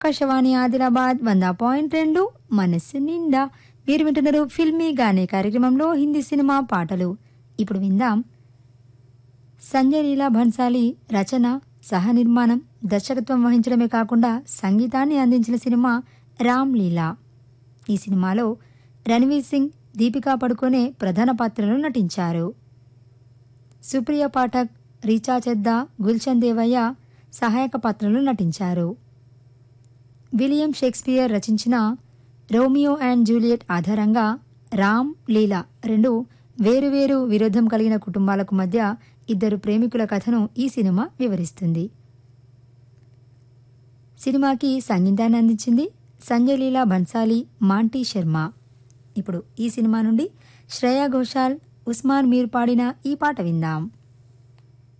ఆకాశవాణి ఆదిలాబాద్ వంద పాయింట్ రెండు మనస్సు నిండా మీరు వింటున్నారు ఫిల్మీ గానే కార్యక్రమంలో హిందీ సినిమా పాటలు ఇప్పుడు విందాం సంజయ్ లీలా భన్సాలి రచన సహ నిర్మాణం దర్శకత్వం వహించడమే కాకుండా సంగీతాన్ని అందించిన సినిమా రామ్ లీలా ఈ సినిమాలో రణవీర్ సింగ్ దీపికా పడుకొనే ప్రధాన పాత్రలో నటించారు సుప్రియ పాఠక్ రీచా చెద్దా గుల్షన్ దేవయ్య సహాయక పాత్రలో నటించారు విలియం షేక్స్పియర్ రచించిన రోమియో అండ్ జూలియట్ ఆధారంగా రామ్ లీలా రెండు వేరువేరు విరోధం కలిగిన కుటుంబాలకు మధ్య ఇద్దరు ప్రేమికుల కథను ఈ సినిమా వివరిస్తుంది సినిమాకి సంగీతాన్ని అందించింది సంజయ్ లీలా బన్సాలి మాంటీ శర్మ ఇప్పుడు ఈ సినిమా నుండి శ్రేయా ఘోషాల్ ఉస్మాన్ మీర్ పాడిన ఈ పాట విందాం